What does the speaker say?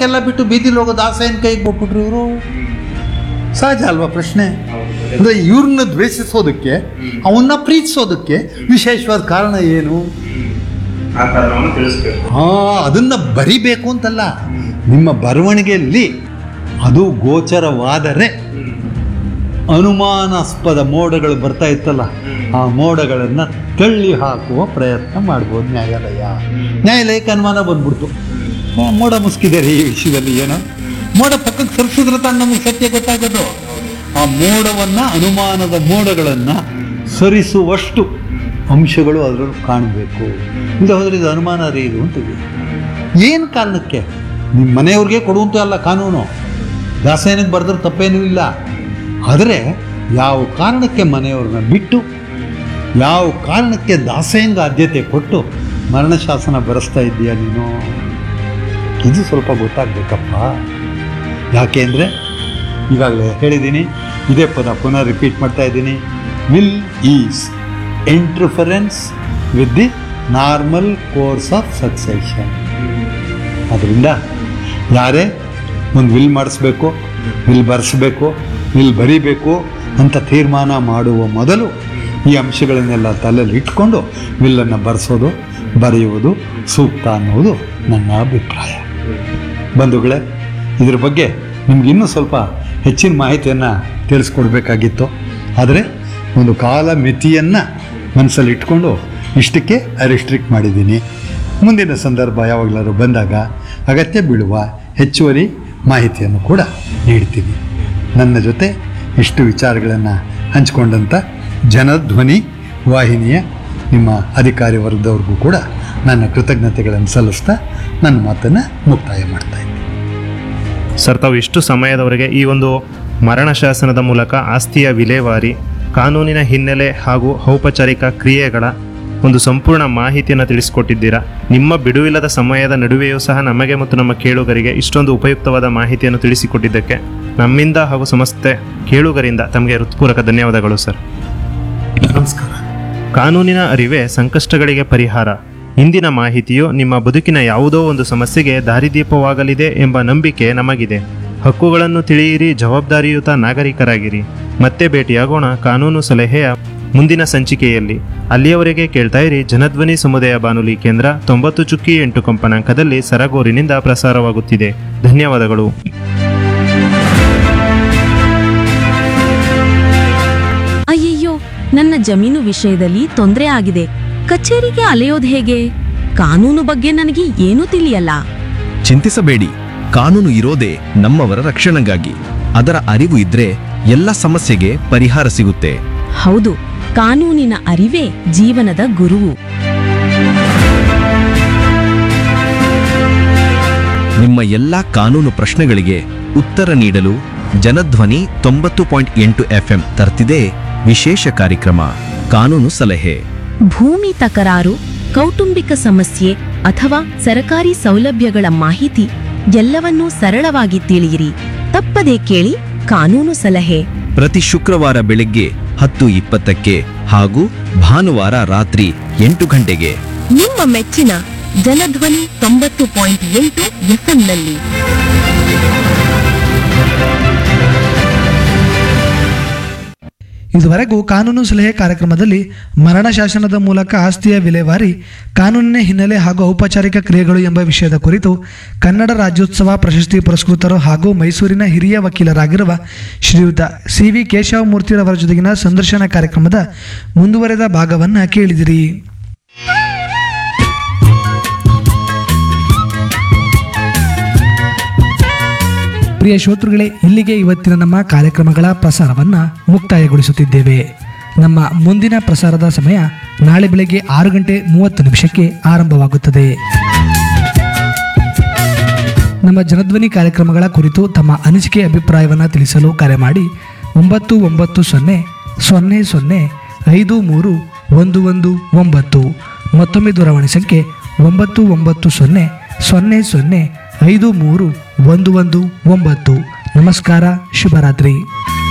ಇರೋಕ್ಕೆಲ್ಲ ಬಿಟ್ಟು ಬೀದಿಲಿ ಹೋಗೋ ದಾಸೇನ ಕೈಗೆ ಕೊಟ್ಬಿಟ್ರು ಇವರು ಸಹಜ ಅಲ್ವಾ ಪ್ರಶ್ನೆ ಅಂದರೆ ಇವ್ರನ್ನ ದ್ವೇಷಿಸೋದಕ್ಕೆ ಅವನ್ನ ಪ್ರೀತಿಸೋದಕ್ಕೆ ವಿಶೇಷವಾದ ಕಾರಣ ಏನು ಆ ಕಾರಣವನ್ನು ತಿಳಿಸ್ಬೇಕು ಹಾ ಅದನ್ನ ಬರಿಬೇಕು ಅಂತಲ್ಲ ನಿಮ್ಮ ಬರವಣಿಗೆಯಲ್ಲಿ ಅದು ಗೋಚರವಾದರೆ ಅನುಮಾನಾಸ್ಪದ ಮೋಡಗಳು ಬರ್ತಾ ಇತ್ತಲ್ಲ ಆ ಮೋಡಗಳನ್ನು ತಳ್ಳಿ ಹಾಕುವ ಪ್ರಯತ್ನ ಮಾಡ್ಬೋದು ನ್ಯಾಯಾಲಯ ನ್ಯಾಯಾಲಯಕ್ಕೆ ಅನುಮಾನ ಬಂದ್ಬಿಡ್ತು ಆ, ಮೋಡ ಮುಸ್ಕಿದ್ದಾರೆ ಈ ವಿಷಯದಲ್ಲಿ ಏನೋ ಮೋಡ ಪಕ್ಕಕ್ಕೆ ಸರಿಸಿದ್ರೆ ತಾನು ನಮಗೆ ಸತ್ಯ ಗೊತ್ತಾಗೋದು ಆ ಮೋಡವನ್ನು ಅನುಮಾನದ ಮೋಡಗಳನ್ನು ಸರಿಸುವಷ್ಟು ಅಂಶಗಳು ಅದರಲ್ಲಿ ಕಾಣಬೇಕು ಇಲ್ಲದೆ ಹೋದ್ರೆ ಇದು ಅನುಮಾನ ರೀ ಇದು ಅಂತೀವಿ ಏನು ಕಾರಣಕ್ಕೆ ನಿಮ್ಮ ಮನೆಯವ್ರಿಗೆ ಕೊಡುವಂತ ಅಲ್ಲ ಕಾನೂನು ದಾಸೇನಿಗೆ ಬರೆದ್ರೆ ತಪ್ಪೇನೂ ಇಲ್ಲ ಆದರೆ ಯಾವ ಕಾರಣಕ್ಕೆ ಮನೆಯವ್ರನ್ನ ಬಿಟ್ಟು ಯಾವ ಕಾರಣಕ್ಕೆ ದಾಸೇನ್ಗೆ ಆದ್ಯತೆ ಕೊಟ್ಟು ಮರಣಶಾಸನ ಬರೆಸ್ತಾ ಇದ್ದೀಯ ನೀನು ಇದು ಸ್ವಲ್ಪ ಗೊತ್ತಾಗಬೇಕಪ್ಪ ಯಾಕೆ ಅಂದರೆ ಈಗಾಗಲೇ ಹೇಳಿದ್ದೀನಿ ಇದೇ ಪದ ಪುನಃ ರಿಪೀಟ್ ಮಾಡ್ತಾ ಇದ್ದೀನಿ will is interference with the normal course of succession ಅದರಿಂದ ಯಾರೇ ಒಂದು ವಿಲ್ ಮಾಡಿಸ್ಬೇಕು ವಿಲ್ ಬರೆಸ್ಬೇಕು ವಿಲ್ ಬರಿಬೇಕು ಅಂತ ತೀರ್ಮಾನ ಮಾಡುವ ಮೊದಲು ಈ ಅಂಶಗಳನ್ನೆಲ್ಲ ತಲೆಯಲ್ಲಿ ಇಟ್ಕೊಂಡು ವಿಲ್ಲನ್ನು ಬರೆಸೋದು ಬರೆಯುವುದು ಸೂಕ್ತ ಅನ್ನುವುದು ನನ್ನ ಅಭಿಪ್ರಾಯ ಬಂಧುಗಳೇ ಇದ್ರ ಬಗ್ಗೆ ನಿಮ್ಗೆ ಇನ್ನೂ ಸ್ವಲ್ಪ ಹೆಚ್ಚಿನ ಮಾಹಿತಿಯನ್ನು ತಿಳಿಸ್ಕೊಡ್ಬೇಕಾಗಿತ್ತು ಆದರೆ ಒಂದು ಕಾಲ ಮಿತಿಯನ್ನು ಮನಸ್ಸಲ್ಲಿ ಇಟ್ಕೊಂಡು ಇಷ್ಟಕ್ಕೆ ರಿಸ್ಟ್ರಿಕ್ಟ್ ಮಾಡಿದ್ದೀನಿ ಮುಂದಿನ ಸಂದರ್ಭ ಯಾವಾಗಲಾದ್ರು ಬಂದಾಗ ಅಗತ್ಯ ಬೀಳುವ ಹೆಚ್ಚುವರಿ ಮಾಹಿತಿಯನ್ನು ಕೂಡ ನೀಡ್ತೀನಿ ನನ್ನ ಜೊತೆ ಇಷ್ಟು ವಿಚಾರಗಳನ್ನು ಹಂಚಿಕೊಂಡಂಥ ಜನಧ್ವನಿ ವಾಹಿನಿಯ ನಿಮ್ಮ ಅಧಿಕಾರಿ ವರ್ಗದವ್ರಿಗೂ ಕೂಡ ನನ್ನ ಕೃತಜ್ಞತೆಗಳನ್ನು ಸಲ್ಲಿಸ್ತಾ ನನ್ನ ಮಾತನ್ನು ಮುಕ್ತಾಯ ಮಾಡ್ತಾ ಇದ್ದೀನಿ ಸರ್ ತಾವು ಇಷ್ಟು ಸಮಯದವರೆಗೆ ಈ ಒಂದು ಮರಣ ಶಾಸನದ ಮೂಲಕ ಆಸ್ತಿಯ ವಿಲೇವಾರಿ ಕಾನೂನಿನ ಹಿನ್ನೆಲೆ ಹಾಗೂ ಔಪಚಾರಿಕ ಕ್ರಿಯೆಗಳ ಒಂದು ಸಂಪೂರ್ಣ ಮಾಹಿತಿಯನ್ನು ತಿಳಿಸಿಕೊಟ್ಟಿದ್ದೀರಾ ನಿಮ್ಮ ಬಿಡುವಿಲ್ಲದ ಸಮಯದ ನಡುವೆಯೂ ಸಹ ನಮಗೆ ಮತ್ತು ನಮ್ಮ ಕೇಳುಗರಿಗೆ ಇಷ್ಟೊಂದು ಉಪಯುಕ್ತವಾದ ಮಾಹಿತಿಯನ್ನು ತಿಳಿಸಿಕೊಟ್ಟಿದ್ದಕ್ಕೆ ನಮ್ಮಿಂದ ಹಾಗೂ ಸಮಸ್ತ ಕೇಳುಗರಿಂದ ತಮಗೆ ಹೃತ್ಪೂರ್ವಕ ಧನ್ಯವಾದಗಳು ಸರ್ ನಮಸ್ಕಾರ ಕಾನೂನಿನ ಅರಿವೇ ಸಂಕಷ್ಟಗಳಿಗೆ ಪರಿಹಾರ ಇಂದಿನ ಮಾಹಿತಿಯು ನಿಮ್ಮ ಬದುಕಿನ ಯಾವುದೋ ಒಂದು ಸಮಸ್ಯೆಗೆ ದಾರಿದೀಪವಾಗಲಿದೆ ಎಂಬ ನಂಬಿಕೆ ನಮಗಿದೆ ಹಕ್ಕುಗಳನ್ನು ತಿಳಿಯಿರಿ ಜವಾಬ್ದಾರಿಯುತ ನಾಗರಿಕರಾಗಿರಿ ಮತ್ತೆ ಭೇಟಿಯಾಗೋಣ ಕಾನೂನು ಸಲಹೆಯ ಮುಂದಿನ ಸಂಚಿಕೆಯಲ್ಲಿ ಅಲ್ಲಿಯವರೆಗೆ ಕೇಳ್ತಾ ಇರಿ ಜನಧ್ವನಿ ಸಮುದಾಯ ಬಾನುಲಿ ಕೇಂದ್ರ ತೊಂಬತ್ತು ಚುಕ್ಕಿ ಎಂಟು ಕಂಪನಾಂಕದಲ್ಲಿ ಸರಗೂರಿನಿಂದ ಪ್ರಸಾರವಾಗುತ್ತಿದೆ ಧನ್ಯವಾದಗಳು ಅಯ್ಯಯ್ಯೋ ನನ್ನ ಜಮೀನು ವಿಷಯದಲ್ಲಿ ತೊಂದರೆ ಆಗಿದೆ ಕಚೇರಿಗೆ ಅಲೆಯೋದು ಹೇಗೆ ಕಾನೂನು ಬಗ್ಗೆ ನನಗೆ ಏನೂ ತಿಳಿಯಲ್ಲ ಚಿಂತಿಸಬೇಡಿ ಕಾನೂನು ಇರೋದೇ ನಮ್ಮವರ ರಕ್ಷಣೆಗಾಗಿ ಅದರ ಅರಿವು ಇದ್ರೆ ಎಲ್ಲ ಸಮಸ್ಯೆಗೆ ಪರಿಹಾರ ಸಿಗುತ್ತೆ ಹೌದು ಕಾನೂನಿನ ಅರಿವೇ ಜೀವನದ ಗುರುವು ನಿಮ್ಮ ಎಲ್ಲಾ ಕಾನೂನು ಪ್ರಶ್ನೆಗಳಿಗೆ ಉತ್ತರ ನೀಡಲು ಜನಧ್ವನಿ ತೊಂಬತ್ತು ಪಾಯಿಂಟ್ ಎಂಟು ಎಫ್ಎಂ ತರ್ತಿದೆ ವಿಶೇಷ ಕಾರ್ಯಕ್ರಮ ಕಾನೂನು ಸಲಹೆ ಭೂಮಿ ತಕರಾರು ಕೌಟುಂಬಿಕ ಸಮಸ್ಯೆ ಅಥವಾ ಸರಕಾರಿ ಸೌಲಭ್ಯಗಳ ಮಾಹಿತಿ ಎಲ್ಲವನ್ನೂ ಸರಳವಾಗಿ ತಿಳಿಯಿರಿ ತಪ್ಪದೇ ಕೇಳಿ ಕಾನೂನು ಸಲಹೆ ಪ್ರತಿ ಶುಕ್ರವಾರ ಬೆಳಗ್ಗೆ ಹತ್ತು ಇಪ್ಪತ್ತಕ್ಕೆ ಹಾಗೂ ಭಾನುವಾರ ರಾತ್ರಿ ಎಂಟು ಗಂಟೆಗೆ ನಿಮ್ಮ ಮೆಚ್ಚಿನ ಜನಧ್ವನಿ ತೊಂಬತ್ತು ಪಾಯಿಂಟ್ ಎಂಟು ಎಫ್ಎಂನಲ್ಲಿ ಇದುವರೆಗೂ ಕಾನೂನು ಸಲಹೆ ಕಾರ್ಯಕ್ರಮದಲ್ಲಿ ಮರಣ ಶಾಸನದ ಮೂಲಕ ಆಸ್ತಿಯ ವಿಲೇವಾರಿ ಕಾನೂನಿನ ಹಿನ್ನೆಲೆ ಹಾಗೂ ಔಪಚಾರಿಕ ಕ್ರಿಯೆಗಳು ಎಂಬ ವಿಷಯದ ಕುರಿತು ಕನ್ನಡ ರಾಜ್ಯೋತ್ಸವ ಪ್ರಶಸ್ತಿ ಪುರಸ್ಕೃತರು ಹಾಗೂ ಮೈಸೂರಿನ ಹಿರಿಯ ವಕೀಲರಾಗಿರುವ ಶ್ರೀಯುತ ಸಿ ವಿ ಕೇಶವಮೂರ್ತಿರವರ ಜೊತೆಗಿನ ಸಂದರ್ಶನ ಕಾರ್ಯಕ್ರಮದ ಮುಂದುವರೆದ ಭಾಗವನ್ನು ಕೇಳಿದಿರಿ ಪ್ರಿಯ ಶ್ರೋತೃಗಳೇ ಇಲ್ಲಿಗೆ ಇವತ್ತಿನ ನಮ್ಮ ಕಾರ್ಯಕ್ರಮಗಳ ಪ್ರಸಾರವನ್ನು ಮುಕ್ತಾಯಗೊಳಿಸುತ್ತಿದ್ದೇವೆ ನಮ್ಮ ಮುಂದಿನ ಪ್ರಸಾರದ ಸಮಯ ನಾಳೆ ಬೆಳಗ್ಗೆ ಆರು ಗಂಟೆ ಮೂವತ್ತು ನಿಮಿಷಕ್ಕೆ ಆರಂಭವಾಗುತ್ತದೆ ನಮ್ಮ ಜನಧ್ವನಿ ಕಾರ್ಯಕ್ರಮಗಳ ಕುರಿತು ತಮ್ಮ ಅನಿಸಿಕೆ ಅಭಿಪ್ರಾಯವನ್ನು ತಿಳಿಸಲು ಕರೆ ಮಾಡಿ ಒಂಬತ್ತು ಒಂಬತ್ತು ಸೊನ್ನೆ ಸೊನ್ನೆ ಸೊನ್ನೆ ಐದು ಮೂರು ಒಂದು ಒಂದು ಒಂಬತ್ತು ಮತ್ತೊಮ್ಮೆ ದೂರವಾಣಿ ಸಂಖ್ಯೆ ಒಂಬತ್ತು ಒಂಬತ್ತು ಸೊನ್ನೆ ಸೊನ್ನೆ ಸೊನ್ನೆ ಐದು ಮೂರು ಒಂದು ಒಂದು ಒಂಬತ್ತು ನಮಸ್ಕಾರ ಶುಭರಾತ್ರಿ